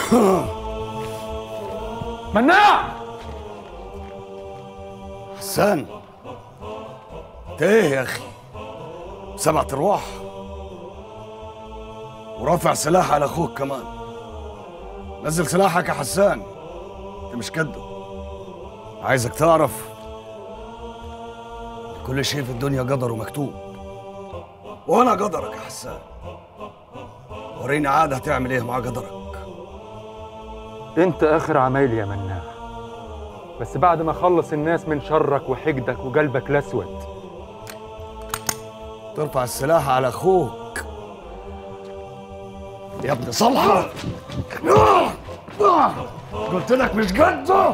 مناع حسان انت ايه يا اخي سبعة ارواح ورافع سلاح على اخوك كمان نزل سلاحك يا حسان انت مش كده عايزك تعرف كل شيء في الدنيا قدر ومكتوب وانا قدرك يا حسان وريني عاد هتعمل ايه مع قدرك انت اخر عمايل يا مناع بس بعد ما خلص الناس من شرك وحقدك وقلبك الاسود ترفع السلاح على اخوك يا ابن صلحة قلت لك مش قده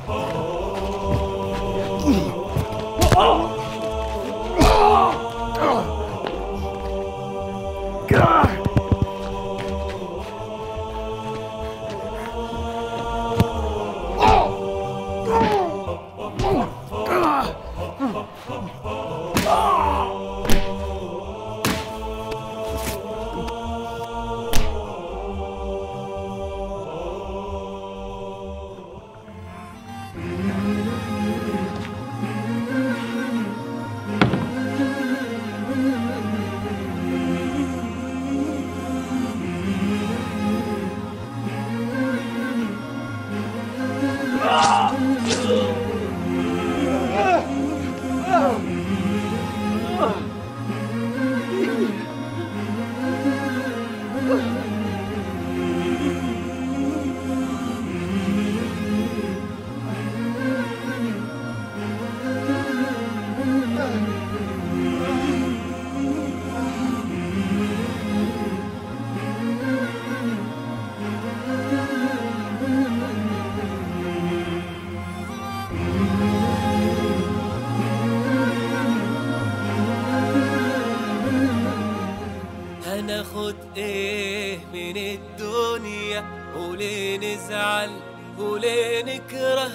هناخد ايه من الدنيا وليه نزعل وليه نكره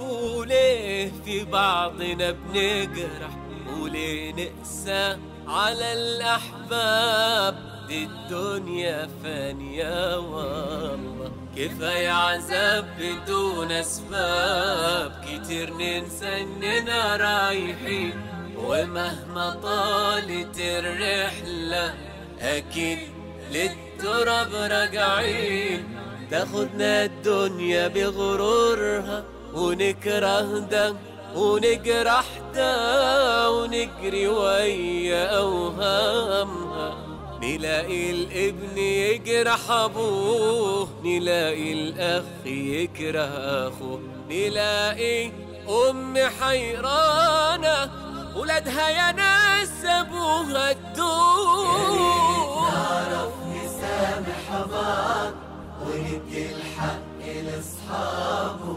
وليه في بعضنا بنجرح وليه نقسى على الأحباب دي الدنيا فانية والله كفاية عذاب بدون أسباب كتير ننسى إننا رايحين ومهما طالت الرحلة أكيد للتراب راجعين تاخدنا الدنيا بغرورها ونكره ده ونجرح ده ونجري ويا أوهامها نلاقي الابن يجرح أبوه نلاقي الأخ يكره أخوه نلاقي أم حيرانة ولادها يا ناس أبوها الدور نعرف نسامح بعض وندي الحق لاصحابه